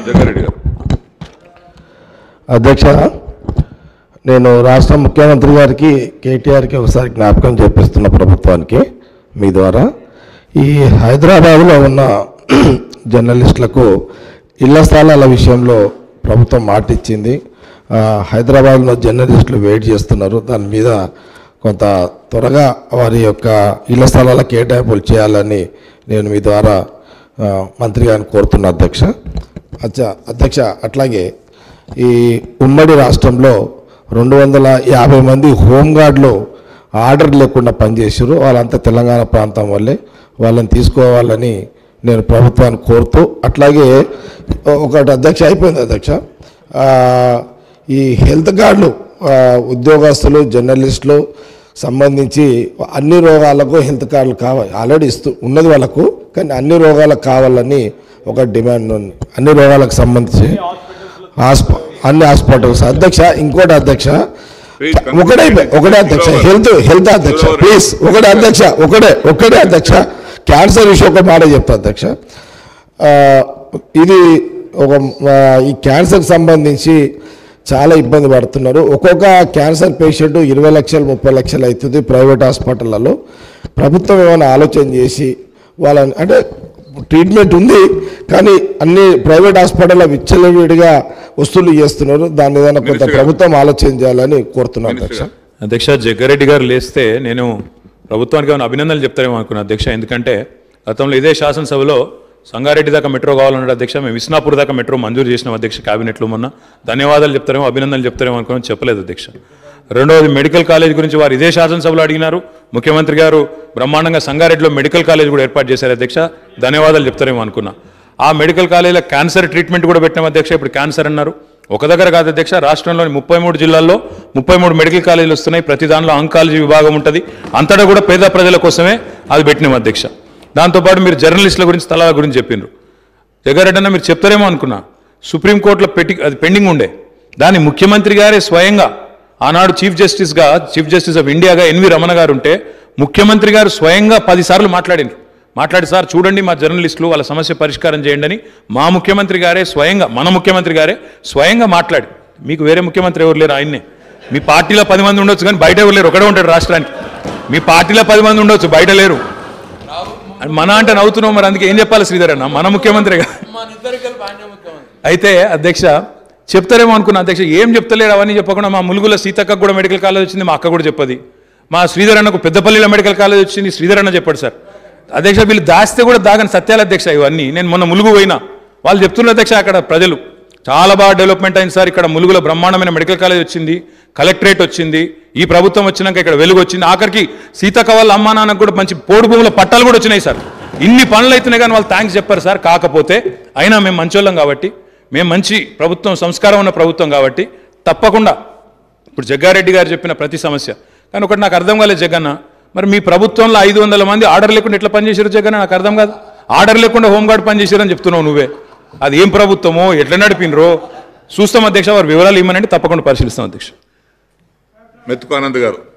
జగ్గారెడ్డి గారు అధ్యక్ష నేను రాష్ట్ర ముఖ్యమంత్రి గారికి కేటీఆర్కి ఒకసారి జ్ఞాపకం చేపిస్తున్న ప్రభుత్వానికి మీ ద్వారా ఈ హైదరాబాద్లో ఉన్న జర్నలిస్టులకు ఇళ్ల స్థలాల విషయంలో ప్రభుత్వం మాట ఇచ్చింది ఆ, హైదరాబాద్లో జర్నలిస్టులు వెయిట్ చేస్తున్నారు దాని మీద కొంత త్వరగా వారి యొక్క ఇళ్ల స్థలాల కేటాయింపులు చేయాలని నేను మీ ద్వారా ఆ, మంత్రి గారిని కోరుతున్నా అధ్యక్ష అచ్చా అధ్యక్ష అట్లాగే ఈ ఉమ్మడి రాష్ట్రంలో రెండు వందల యాభై మంది హోంగార్డులు ఆర్డర్ లేకుండా పనిచేసారు వాళ్ళంతా తెలంగాణ ప్రాంతం వల్లే వాళ్ళని తీసుకోవాలని నేను ప్రభుత్వాన్ని కోరుతూ అట్లాగే ఒకటి అధ్యక్ష అయిపోయింది అధ్యక్ష ఆ, ఈ హెల్త్ కార్డులు ఆ, ఉద్యోగస్తులు జర్నలిస్టులు సంబంధించి అన్ని రోగాలకు హెల్త్ కార్డులు కావాలి ఆల్రెడీ ఇస్తూ ఉన్నది వాళ్ళకు కానీ అన్ని రోగాలకు కావాలని ఒక డిమాండ్ ఉంది అన్ని రోగాలకు సంబంధించి హాస్ప అన్ని హాస్పిటల్స్ అధ్యక్ష ఇంకోటి అధ్యక్ష ఒకటే ఒకటే అధ్యక్ష హెల్త్ హెల్త్ అధ్యక్ష ప్లీజ్ ఒకటే అధ్యక్ష ఒకటే ఒకటే అధ్యక్ష క్యాన్సర్ విషయం ఒక మాట చెప్తా అధ్యక్ష ఆ, ఇది ఒక ఆ, ఈ క్యాన్సర్కి సంబంధించి చాలా ఇబ్బంది పడుతున్నారు ఒక్కొక్క క్యాన్సర్ పేషెంట్ ఇరవై లక్షలు ముప్పై లక్షలు అవుతుంది ప్రైవేట్ హాస్పిటళ్ళలో ప్రభుత్వం ఏమైనా ఆలోచన చేసి వాళ్ళని అంటే ట్రీట్మెంట్ ఉంది కానీ అన్ని ప్రైవేట్ హాస్పిటల్లో విచ్చలవిడిగా వసూలు చేస్తున్నారు దాని ఏదైనా కొంత మినిస్టర్ గారు. ప్రభుత్వం ఆలోచన చేయాలని కోరుతున్నాను మినిస్టర్ అధ్యక్ష గారు. అధ్యక్ష జగ్గారెడ్డి గారు లేస్తే నేను ప్రభుత్వానికి ఏమైనా అభినందనలు చెప్తారేమో అనుకున్నా అధ్యక్ష ఎందుకంటే గతంలో ఇదే శాసనసభలో సంగారెడ్డి దాకా మెట్రో కావాలన్నాడు అధ్యక్ష మేము విస్నాపూర్ దాకా మెట్రో మంజూరు చేసినాం అధ్యక్ష క్యాబినెట్లో మొన్న ధన్యవాదాలు చెప్తారేమో అభినందనలు చెప్తారేమో అనుకుని చెప్పలేదు అధ్యక్ష రెండవది మెడికల్ కాలేజ్ గురించి వారు ఇదే శాసనసభలో అడిగినారు ముఖ్యమంత్రి గారు బ్రహ్మాండంగా సంగారెడ్డిలో మెడికల్ కాలేజ్ కూడా ఏర్పాటు చేశారు అధ్యక్ష ధన్యవాదాలు చెప్తారేమో అనుకున్నా ఆ మెడికల్ కాలేజీలో క్యాన్సర్ ట్రీట్మెంట్ కూడా పెట్టినాం అధ్యక్ష ఇప్పుడు క్యాన్సర్ అన్నారు ఒక దగ్గర కాదు అధ్యక్ష రాష్ట్రంలోని ముప్పై మూడు జిల్లాల్లో ముప్పై మూడు మెడికల్ కాలేజీలు వస్తున్నాయి ప్రతి దానిలో ఆంకాలజీ విభాగం ఉంటుంది అంతటా కూడా పేద ప్రజల కోసమే అది పెట్టినాం అధ్యక్ష దాంతోపాటు మీరు జర్నలిస్టుల గురించి తలాల గురించి చెప్పిండ్రు జగ్గారెడ్డి అన్న మీరు చెప్తారేమో అనుకున్నా సుప్రీంకోర్టులో పెట్టి అది పెండింగ్ ఉండే దాన్ని ముఖ్యమంత్రి గారే స్వయంగా ఆనాడు చీఫ్ జస్టిస్గా చీఫ్ జస్టిస్ ఆఫ్ ఇండియాగా ఎన్వి రమణ గారు ఉంటే ముఖ్యమంత్రి గారు స్వయంగా పదిసార్లు మాట్లాడినారు మాట్లాడి సార్ చూడండి మా జర్నలిస్టులు వాళ్ళ సమస్య పరిష్కారం చేయండి అని మా ముఖ్యమంత్రి గారే స్వయంగా మన ముఖ్యమంత్రి గారే స్వయంగా మాట్లాడి మీకు వేరే ముఖ్యమంత్రి ఎవరు లేరు ఆయన్నే మీ పార్టీలో పది మంది ఉండొచ్చు కానీ బయట ఎవరు లేరు ఒకడే ఉంటాడు రాష్ట్రానికి మీ పార్టీలో పది మంది ఉండొచ్చు బయట లేరు అని మన అంటే నవ్వుతున్నాం మరి అందుకే ఏం చెప్పాలి శ్రీధర్ అన్న మన ముఖ్యమంత్రిగా అయితే అధ్యక్ష చెప్తారేమో అనుకున్నా అధ్యక్ష ఏం చెప్తలేరు అవన్నీ చెప్పకుండా మా ములుగుల సీతక్కకు కూడా మెడికల్ కాలేజ్ వచ్చింది మా అక్క కూడా చెప్పది మా శ్రీధర్ అన్నకు పెద్దపల్లిలో మెడికల్ కాలేజ్ వచ్చింది శ్రీధర్ అన్న చెప్పాడు సార్ అధ్యక్ష వీళ్ళు దాస్తే కూడా దాగని సత్యాలు అధ్యక్ష ఇవన్నీ నేను మొన్న ములుగు పోయినా వాళ్ళు చెప్తున్నారు అధ్యక్ష అక్కడ ప్రజలు చాలా బాగా డెవలప్మెంట్ అయింది సార్ ఇక్కడ ములుగులో బ్రహ్మాండమైన మెడికల్ కాలేజ్ వచ్చింది కలెక్టరేట్ వచ్చింది ఈ ప్రభుత్వం వచ్చినాక ఇక్కడ వెలుగు వచ్చింది ఆఖరికి సీతక్క వాళ్ళ అమ్మా నాన్నకు కూడా మంచి పోడు భూముల పట్టాలు కూడా వచ్చినాయి సార్ ఇన్ని పనులు అవుతున్నాయి కానీ వాళ్ళు థ్యాంక్స్ చెప్పారు సార్ కాకపోతే అయినా మేము మంచోళ్ళం కాబట్టి మేము మంచి ప్రభుత్వం సంస్కారం ఉన్న ప్రభుత్వం కాబట్టి తప్పకుండా ఇప్పుడు జగ్గారెడ్డి గారు చెప్పిన ప్రతి సమస్య కానీ ఒకటి నాకు అర్థం కాలేదు జగన్న మరి మీ ప్రభుత్వంలో ఐదు వందల మంది ఆర్డర్ లేకుండా ఎట్లా పనిచేసారు జగన్న నాకు అర్థం కాదు ఆర్డర్ లేకుండా హోంగార్డ్ పనిచేసారని చెప్తున్నావు నువ్వే అది ఏం ప్రభుత్వమో ఎట్లా నడిపినరో చూస్తాం అధ్యక్ష వారి వివరాలు ఇమ్మనండి తప్పకుండా పరిశీలిస్తాం అధ్యక్ష మెతుకు ఆనంద్ గారు